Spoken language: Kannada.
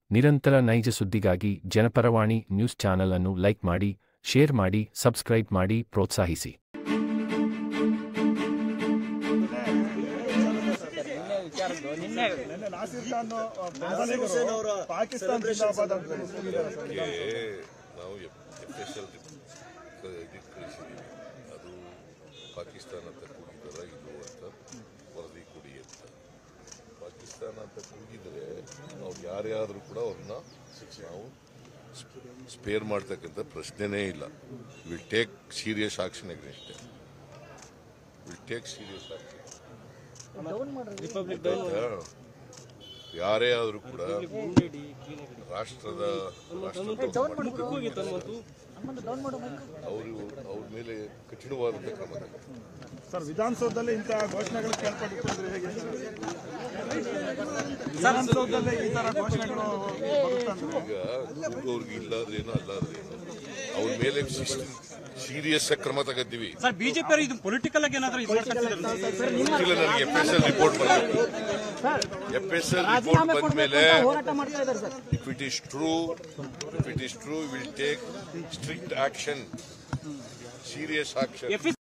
ನಿರಂತರ ನೈಜ ಸುದ್ದಿಗಾಗಿ ಜನಪರವಾಣಿ ನ್ಯೂಸ್ ಚಾನೆಲ್ ಅನ್ನು ಲೈಕ್ ಮಾಡಿ ಶೇರ್ ಮಾಡಿ ಸಬ್ಸ್ಕ್ರೈಬ್ ಮಾಡಿ ಪ್ರೋತ್ಸಾಹಿಸಿ ನಿನ್ನೆ ನಾಸಿರ್ ಖಾನ್ ಬೆಂಬಲಿಗರು ಪಾಕಿಸ್ತಾನ ಜಿಂದಾಬಾದ್ ಅಂತ ಕೂಗಿದ್ದಾರೆ ಸರ್. ಅದಕ್ಕೆ ನಾವು ಎಫ್ ಎಸ್ ಎಲ್ ಇದಕ್ಕೆ ಕಳಿಸಿದ್ದೀವಿ ಅದು ಪಾಕಿಸ್ತಾನ ಅಂತ ಕೂಗಿದಾರ ಇದು ಅಂತ ವರದಿ ಕೊಡಿ ಅಂತ ಪಾಕಿಸ್ತಾನ ಅಂತ ಕೂಗಿದ್ರೆ ನಾವು ಯಾರ್ಯಾದರೂ ಕೂಡ ಅವ್ರನ್ನ ನಾವು ಸ್ಪೇರ್ ಮಾಡ್ತಕ್ಕಂಥ ಪ್ರಶ್ನೆನೇ ಇಲ್ಲ will take serious action against will take serious action ಯಾರೇ ಆದರೂ ಕೂಡ ರಾಷ್ಟ್ರದ ರಾಷ್ಟ್ರದ ಅವರು ಅವ್ರ ಮೇಲೆ ಕಠಿಣವಾದಂಥ ಕ್ರಮ ತಗೊಳ್ತಾರೆ. ಸರ್ ವಿಧಾನಸೌಧದಲ್ಲಿ ಇಂತಹ ಘೋಷಣೆಗಳು ಕೇಳ್ಪಟ್ಟಿರ್ತಂದ್ರೆ ಹೇಗೆ ಸರ್? ವಿಧಾನಸೌಧದಲ್ಲಿ ಈ ತರ ಘೋಷಣೆಗಳು ಬರುತ್ತಂದ್ರೆ ಈಗ ಅವ್ರಿಗೆ ಇಲ್ಲಾದ್ರೇನು ಅಲ್ಲಾದ್ರೇನು ಅವ್ರ ಮೇಲೆ ಸೀರಿಯಸ್ ಕ್ರಮ ತಗೋತೀವಿ ಸರ್ ಬಿಜೆಪಿ ಇದು ಪೊಲಿಟಿಕಲ್ ಆಗಿ ಏನಾದ್ರೂ ಇದು ಮಾಡ್ಕೊತಿದ್ದಾರೆ ಗೊತ್ತಿಲ್ಲ ನನಗೆ ಎಫ್ ಎಸ್ ಎಲ್ ರಿಪೋರ್ಟ್ ಬಂದಿತ್ತು ಎಫ್ ಎಸ್ ಎಲ್ ರಿಪೋರ್ಟ್ ಬಂದ ಮೇಲೆ if it is true if it is true will take strict action serious action